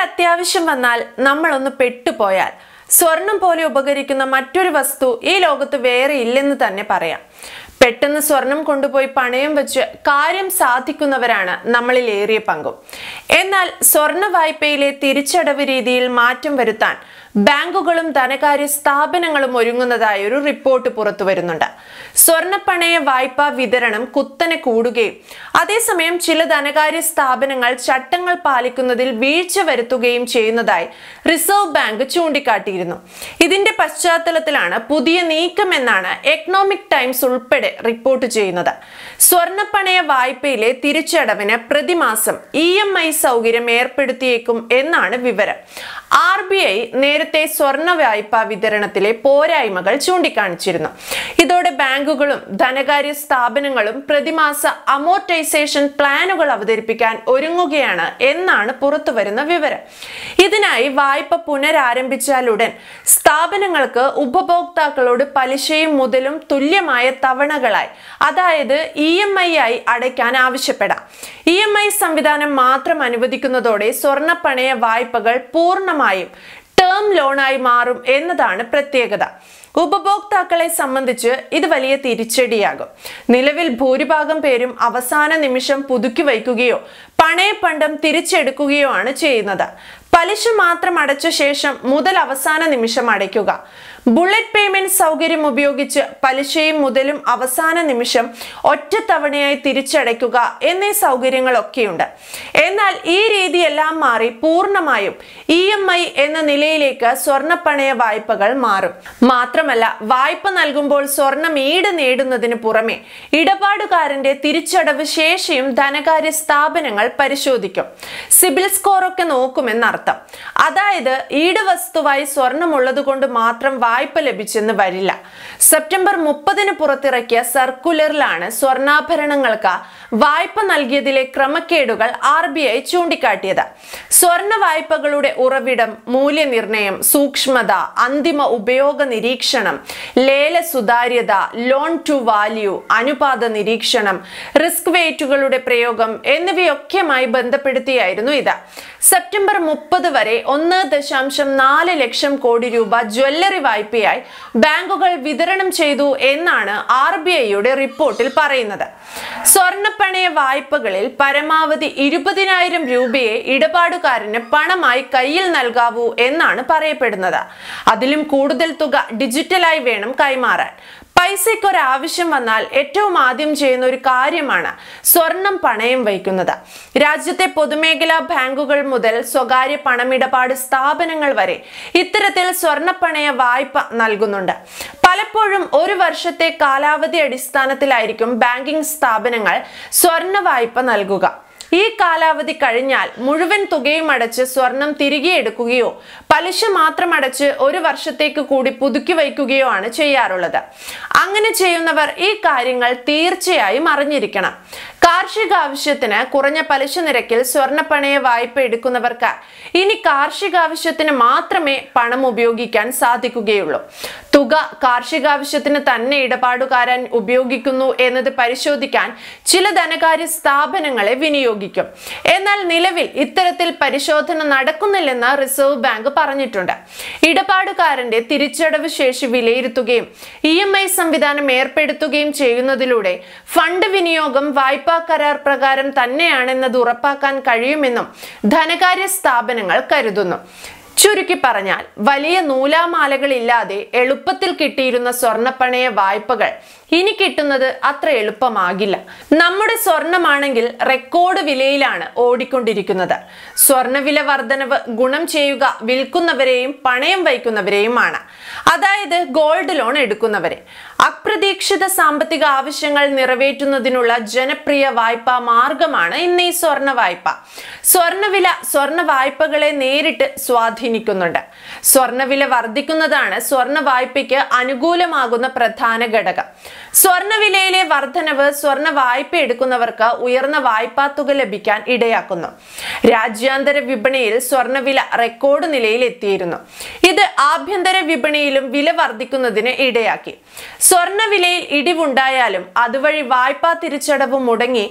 അത്യാവശ്യം വന്നാൽ നമ്മളൊന്ന് പെട്ടുപോയാൽ സ്വർണം പോലെ ഉപകരിക്കുന്ന മറ്റൊരു വസ്തു ഈ ലോകത്ത് വേറെ ഇല്ലെന്ന് തന്നെ പറയാം പെട്ടെന്ന് സ്വർണം കൊണ്ടുപോയി പണയം വെച്ച് കാര്യം സാധിക്കുന്നവരാണ് നമ്മളിൽ ഏറിയ പങ്കും എന്നാൽ സ്വർണ്ണ വായ്പയിലെ തിരിച്ചടവ് രീതിയിൽ മാറ്റം വരുത്താൻ ബാങ്കുകളും ധനകാര്യ സ്ഥാപനങ്ങളും ഒരുങ്ങുന്നതായ ഒരു റിപ്പോർട്ട് പുറത്തു വരുന്നുണ്ട് സ്വർണ്ണപ്പണയ വായ്പാ വിതരണം കുത്തനെ കൂടുകയും അതേസമയം ചില ധനകാര്യ സ്ഥാപനങ്ങൾ ചട്ടങ്ങൾ പാലിക്കുന്നതിൽ വീഴ്ച വരുത്തുകയും ചെയ്യുന്നതായി റിസർവ് ബാങ്ക് ചൂണ്ടിക്കാട്ടിയിരുന്നു ഇതിന്റെ പശ്ചാത്തലത്തിലാണ് പുതിയ നീക്കം എന്നാണ് എക്കണോമിക് ടൈംസ് ഉൾപ്പെടെ റിപ്പോർട്ട് ചെയ്യുന്നത് സ്വർണ്ണപ്പണയ വായ്പയിലെ തിരിച്ചടവിന് പ്രതിമാസം ഇ എം ഐ സൗകര്യം ഏർപ്പെടുത്തിയേക്കും എന്നാണ് വിവരം ആർ ബി ഐ നേരത്തെ സ്വർണ്ണ വായ്പാ വിതരണത്തിലെ പോരായ്മകൾ ചൂണ്ടിക്കാണിച്ചിരുന്നു ഇതോടെ ബാങ്കുകളും ധനകാര്യ സ്ഥാപനങ്ങളും പ്രതിമാസ അമോർട്ടൈസേഷൻ പ്ലാനുകൾ അവതരിപ്പിക്കാൻ ഒരുങ്ങുകയാണ് എന്നാണ് പുറത്തുവരുന്ന വിവരം ഇതിനായി വായ്പ പുനരാരംഭിച്ചാലുടൻ സ്ഥാപനങ്ങൾക്ക് ഉപഭോക്താക്കളോട് പലിശയും മുതലും തുല്യമായ തവണകളായി അതായത് ഇ എം ഐ ആയി അടയ്ക്കാൻ ആവശ്യപ്പെടാം ഇ എം ഐ സംവിധാനം മാത്രം അനുവദിക്കുന്നതോടെ സ്വർണ്ണപ്പണയ വായ്പകൾ പൂർണ്ണമായും ടേം ലോണായി മാറും എന്നതാണ് പ്രത്യേകത ഉപഭോക്താക്കളെ സംബന്ധിച്ച് ഇത് വലിയ തിരിച്ചടിയാകും നിലവിൽ ഭൂരിഭാഗം പേരും അവസാന നിമിഷം പുതുക്കി വയ്ക്കുകയോ പണയപ്പണ്ടം തിരിച്ചെടുക്കുകയോ ആണ് ചെയ്യുന്നത് പലിശ മാത്രം അടച്ച ശേഷം മുതൽ അവസാന നിമിഷം അടയ്ക്കുക ബുള്ളറ്റ് പേയ്മെന്റ് സൗകര്യം ഉപയോഗിച്ച് പലിശയും മുതലും അവസാന നിമിഷം ഒറ്റത്തവണയായി തിരിച്ചടയ്ക്കുക എന്നീ സൗകര്യങ്ങളൊക്കെയുണ്ട് എന്നാൽ ഈ രീതിയെല്ലാം മാറി പൂർണ്ണമായും ഇ എം ഐ എന്ന നിലയിലേക്ക് സ്വർണ്ണപ്പണയ വായ്പകൾ മാറും മാത്രമല്ല വായ്പ നൽകുമ്പോൾ സ്വർണം ഈട് നേടുന്നതിന് പുറമെ ഇടപാടുകാരന്റെ തിരിച്ചടവ് ശേഷിയും ധനകാര്യ സ്ഥാപനങ്ങൾ പരിശോധിക്കും സിബിൽ സ്കോർ ഒക്കെ നോക്കുമെന്നർത്ഥം അതായത് ഈട് വസ്തുവായി സ്വർണമുള്ളത് കൊണ്ട് മാത്രം വായ്പ ലഭിച്ചെന്ന് വരില്ല സെപ്റ്റംബർ മുപ്പതിന് പുറത്തിറക്കിയ സർക്കുലറിലാണ് സ്വർണ്ണാഭരണങ്ങൾക്ക് വായ്പ നൽകിയതിലെ ക്രമക്കേടുകൾ ആർ ബി ഐ ചൂണ്ടിക്കാട്ടിയത് സ്വർണ്ണ വായ്പകളുടെ ഉറവിടം മൂല്യനിർണയം സൂക്ഷ്മത അന്തിമ ഉപയോഗ നിരീക്ഷണം ലേല സുതാര്യത ലോൺ ടു വാല്യൂ അനുപാത നിരീക്ഷണം റിസ്ക് വെയിറ്റുകളുടെ പ്രയോഗം എന്നിവയൊക്കെയുമായി ബന്ധപ്പെടുത്തിയായിരുന്നു ഇത് സെപ്റ്റംബർ മുപ്പത് വരെ ഒന്ന് ദശാംശം നാല് ലക്ഷം കോടി രൂപ ജ്വല്ലറി വായ്പയായി ബാങ്കുകൾ വിതരണം ചെയ്തു എന്നാണ് ആർ ബി ഐയുടെ റിപ്പോർട്ടിൽ പറയുന്നത് സ്വർണ്ണപ്പണയ വായ്പകളിൽ പരമാവധി ഇരുപതിനായിരം രൂപയെ ഇടപാടുകാരന് പണമായി കയ്യിൽ നൽകാവൂ എന്നാണ് പറയപ്പെടുന്നത് അതിലും കൂടുതൽ തുക ഡിജിറ്റലായി വേണം കൈമാറാൻ പൈസയ്ക്ക് ഒരു ആവശ്യം വന്നാൽ ഏറ്റവും ആദ്യം ചെയ്യുന്ന ഒരു കാര്യമാണ് സ്വർണം പണയം വയ്ക്കുന്നത് രാജ്യത്തെ പൊതുമേഖലാ ബാങ്കുകൾ മുതൽ സ്വകാര്യ പണമിടപാട് സ്ഥാപനങ്ങൾ വരെ ഇത്തരത്തിൽ സ്വർണ്ണപ്പണയ വായ്പ നൽകുന്നുണ്ട് പലപ്പോഴും ഒരു വർഷത്തെ കാലാവധി അടിസ്ഥാനത്തിലായിരിക്കും ബാങ്കിംഗ് സ്ഥാപനങ്ങൾ സ്വർണ്ണ വായ്പ നൽകുക ഈ കാലാവധി കഴിഞ്ഞാൽ മുഴുവൻ തുകയും അടച്ച് സ്വർണം തിരികെ എടുക്കുകയോ പലിശ മാത്രം അടച്ച് ഒരു വർഷത്തേക്ക് കൂടി പുതുക്കി വയ്ക്കുകയോ ആണ് ചെയ്യാറുള്ളത് അങ്ങനെ ചെയ്യുന്നവർ ഈ കാര്യങ്ങൾ തീർച്ചയായും അറിഞ്ഞിരിക്കണം കാർഷിക ആവശ്യത്തിന് കുറഞ്ഞ പലിശ നിരക്കിൽ സ്വർണ്ണപ്പണയ വായ്പ എടുക്കുന്നവർക്ക് ഇനി കാർഷിക ആവശ്യത്തിന് മാത്രമേ പണം ഉപയോഗിക്കാൻ സാധിക്കുകയുള്ളൂ തുക കാർഷികാവശ്യത്തിന് തന്നെ ഇടപാടുകാരൻ ഉപയോഗിക്കുന്നു എന്നത് പരിശോധിക്കാൻ ചില ധനകാര്യ സ്ഥാപനങ്ങളെ വിനിയോഗിക്കും എന്നാൽ നിലവിൽ ഇത്തരത്തിൽ പരിശോധന നടക്കുന്നില്ലെന്ന് റിസർവ് ബാങ്ക് പറഞ്ഞിട്ടുണ്ട് ഇടപാടുകാരന്റെ തിരിച്ചടവ് ശേഷി വിലയിരുത്തുകയും ഇ എം ഐ സംവിധാനം ഏർപ്പെടുത്തുകയും ചെയ്യുന്നതിലൂടെ ഫണ്ട് വിനിയോഗം വായ്പാ കരാർ പ്രകാരം തന്നെയാണെന്നത് ഉറപ്പാക്കാൻ കഴിയുമെന്നും ധനകാര്യ സ്ഥാപനങ്ങൾ കരുതുന്നു ചുരുക്കി പറഞ്ഞാൽ വലിയ നൂലാമാലകളില്ലാതെ എളുപ്പത്തിൽ കിട്ടിയിരുന്ന സ്വർണ്ണപ്പണയ വായ്പകൾ ഇനി കിട്ടുന്നത് അത്ര എളുപ്പമാകില്ല നമ്മുടെ സ്വർണമാണെങ്കിൽ റെക്കോർഡ് വിലയിലാണ് ഓടിക്കൊണ്ടിരിക്കുന്നത് സ്വർണ്ണവില വർധനവ് ഗുണം ചെയ്യുക വിൽക്കുന്നവരെയും പണയം വയ്ക്കുന്നവരെയുമാണ് അതായത് ഗോൾഡ് ലോൺ എടുക്കുന്നവരെ അപ്രതീക്ഷിത സാമ്പത്തിക ആവശ്യങ്ങൾ നിറവേറ്റുന്നതിനുള്ള ജനപ്രിയ വായ്പാ മാർഗമാണ് ഇന്ന് ഈ സ്വർണ്ണ വായ്പ സ്വർണ്ണവില സ്വർണ്ണ വായ്പകളെ നേരിട്ട് സ്വാധീനിക്കുന്നുണ്ട് സ്വർണ്ണവില വർദ്ധിക്കുന്നതാണ് സ്വർണ്ണ വായ്പയ്ക്ക് അനുകൂലമാകുന്ന പ്രധാന ഘടകം സ്വർണ്ണവിലയിലെ വർധനവ് സ്വർണ്ണ വായ്പ എടുക്കുന്നവർക്ക് ഉയർന്ന വായ്പാ തുക ലഭിക്കാൻ ഇടയാക്കുന്നു രാജ്യാന്തര വിപണിയിൽ സ്വർണ്ണവില റെക്കോർഡ് നിലയിൽ എത്തിയിരുന്നു ഇത് ആഭ്യന്തര വിപണിയിലും വില വർദ്ധിക്കുന്നതിന് ഇടയാക്കി സ്വർണ്ണവിലയിൽ ഇടിവുണ്ടായാലും അതുവഴി വായ്പാ തിരിച്ചടവ് മുടങ്ങി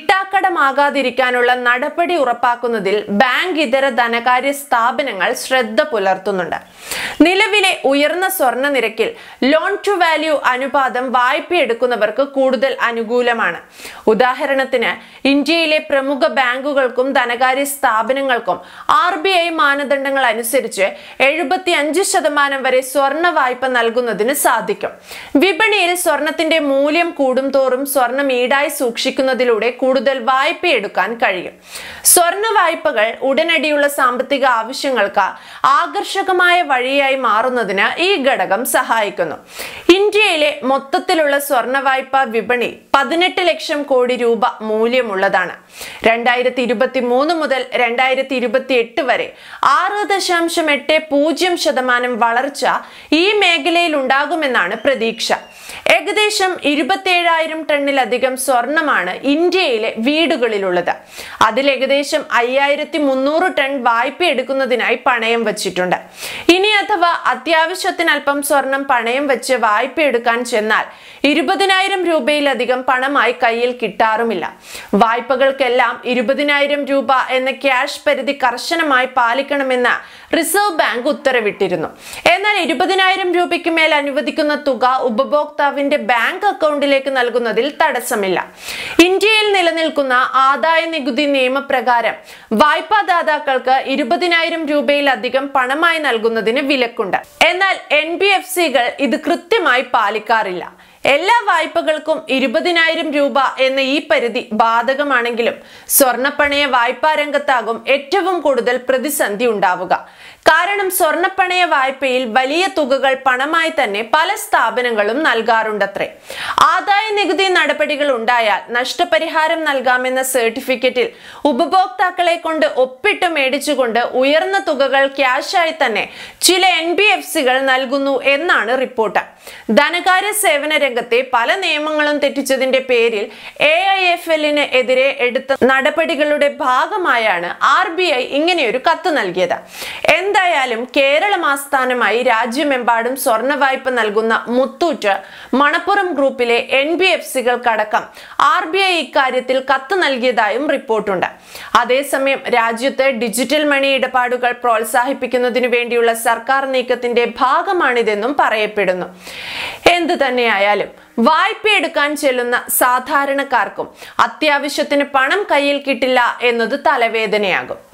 കിട്ടാക്കടമാകാതിരിക്കാനുള്ള നടപടി ഉറപ്പാക്കുന്നതിൽ ബാങ്ക് ഇതര ധനകാര്യ സ്ഥാപനങ്ങൾ ശ്രദ്ധ പുലർത്തുന്നുണ്ട് നിലവിലെ ഉയർന്ന സ്വർണ്ണ നിരക്കിൽ ലോൺ ടു വാല്യൂ അനുപാതം വായ്പയെടുക്കുന്നവർക്ക് കൂടുതൽ അനുകൂലമാണ് ഉദാഹരണത്തിന് ഇന്ത്യയിലെ പ്രമുഖ ബാങ്കുകൾക്കും ധനകാര്യ സ്ഥാപനങ്ങൾക്കും ആർ ബി ഐ മാനദണ്ഡങ്ങൾ അനുസരിച്ച് എഴുപത്തി അഞ്ച് ശതമാനം വരെ സ്വർണ്ണ വായ്പ നൽകുന്നതിന് സാധിക്കും വിപണിയിൽ സ്വർണത്തിന്റെ മൂല്യം കൂടും തോറും സ്വർണം ഈടായി സൂക്ഷിക്കുന്നതിലൂടെ കൂടുതൽ വായ്പയെടുക്കാൻ കഴിയും സ്വർണ്ണ വായ്പകൾ ഉടനടിയുള്ള സാമ്പത്തിക ആവശ്യങ്ങൾക്ക് ആകർഷകമായ വഴിയായി മാറുന്നതിന് ഈ ഘടകം സഹായിക്കുന്നു ഇന്ത്യയിലെ മൊത്തത്തിലുള്ള സ്വർണ്ണ വായ്പാ വിപണി പതിനെട്ട് ലക്ഷം കോടി രൂപ മൂല്യമുള്ളതാണ് രണ്ടായിരത്തി ഇരുപത്തി മൂന്ന് മുതൽ രണ്ടായിരത്തി ഇരുപത്തി എട്ട് വരെ ആറ് ദശാംശം എട്ട് പൂജ്യം ശതമാനം വളർച്ച ഈ മേഖലയിൽ ഉണ്ടാകുമെന്നാണ് പ്രതീക്ഷ ഏകദേശം ഇരുപത്തിയേഴായിരം ടണ്ണിലധികം സ്വർണമാണ് ഇന്ത്യയിലെ വീടുകളിലുള്ളത് അതിൽ ഏകദേശം അയ്യായിരത്തി മുന്നൂറ് ടൺ വായ്പ എടുക്കുന്നതിനായി പണയം വച്ചിട്ടുണ്ട് ഇനി അഥവാ അത്യാവശ്യത്തിന് അല്പം സ്വർണം പണയം വെച്ച് വായ്പ എടുക്കാൻ ചെന്നാൽ ഇരുപതിനായിരം രൂപയിലധികം പണമായി കയ്യിൽ കിട്ടാറുമില്ല വായ്പകൾക്കെല്ലാം ഇരുപതിനായിരം രൂപ എന്ന ക്യാഷ് പരിധി കർശനമായി പാലിക്കണമെന്ന് റിസർവ് ബാങ്ക് ഉത്തരവിട്ടിരുന്നു എന്നാൽ ഇരുപതിനായിരം രൂപയ്ക്ക് മേൽ അനുവദിക്കുന്ന തുക ഉപഭോക്താവിന്റെ ബാങ്ക് അക്കൗണ്ടിലേക്ക് നൽകുന്നതിൽ തടസ്സമില്ല ഇന്ത്യയിൽ നിലനിൽക്കുന്ന ആദായ നികുതി നിയമപ്രകാരം വായ്പാദാതാക്കൾക്ക് ഇരുപതിനായിരം രൂപയിലധികം പണമായി നൽകുന്നതിന് വിലക്കുണ്ട് എന്നാൽ എൻ ബി എഫ് സികൾ ഇത് കൃത്യമായി പാലിക്കാറില്ല എല്ലാ വായ്പകൾക്കും ഇരുപതിനായിരം രൂപ എന്ന ഈ പരിധി ബാധകമാണെങ്കിലും സ്വർണ്ണപ്പണയ വായ്പാ രംഗത്താകും ഏറ്റവും കൂടുതൽ പ്രതിസന്ധി ഉണ്ടാവുക കാരണം സ്വർണ്ണപ്പണയ വായ്പയിൽ വലിയ തുകകൾ പണമായി തന്നെ പല സ്ഥാപനങ്ങളും നൽകാറുണ്ടത്രേ ആദായ നികുതി നടപടികൾ ഉണ്ടായാൽ നഷ്ടപരിഹാരം നൽകാമെന്ന സർട്ടിഫിക്കറ്റിൽ ഉപഭോക്താക്കളെ കൊണ്ട് ഒപ്പിട്ട് മേടിച്ചുകൊണ്ട് ഉയർന്ന തുകകൾ ക്യാഷായി തന്നെ ചില എൻ ബി എഫ് സികൾ നൽകുന്നു എന്നാണ് റിപ്പോർട്ട് ധനകാര്യ സേവന രംഗത്തെ പല നിയമങ്ങളും തെറ്റിച്ചതിന്റെ പേരിൽ എ ഐ എഫ് എല്ലിന് എതിരെ എടുത്ത നടപടികളുടെ ഭാഗമായാണ് ആർ ബി ഐ ഇങ്ങനെയൊരു കത്ത് നൽകിയത് എന്തായാലും കേരളം ആസ്ഥാനമായി രാജ്യമെമ്പാടും സ്വർണ്ണ വായ്പ നൽകുന്ന മുത്തൂറ്റ് മണപ്പുറം ഗ്രൂപ്പിലെ എൻ ബി എഫ് സികൾക്കടക്കം ആർ ബി ഐ ഇക്കാര്യത്തിൽ കത്ത് നൽകിയതായും റിപ്പോർട്ടുണ്ട് അതേസമയം രാജ്യത്ത് ഡിജിറ്റൽ മണി ഇടപാടുകൾ പ്രോത്സാഹിപ്പിക്കുന്നതിനു വേണ്ടിയുള്ള സർക്കാർ നീക്കത്തിന്റെ ഭാഗമാണിതെന്നും പറയപ്പെടുന്നു എന്തു തന്നെയായാലും വായ്പയെടുക്കാൻ ചെല്ലുന്ന സാധാരണക്കാർക്കും അത്യാവശ്യത്തിന് പണം കയ്യിൽ കിട്ടില്ല എന്നത് തലവേദനയാകും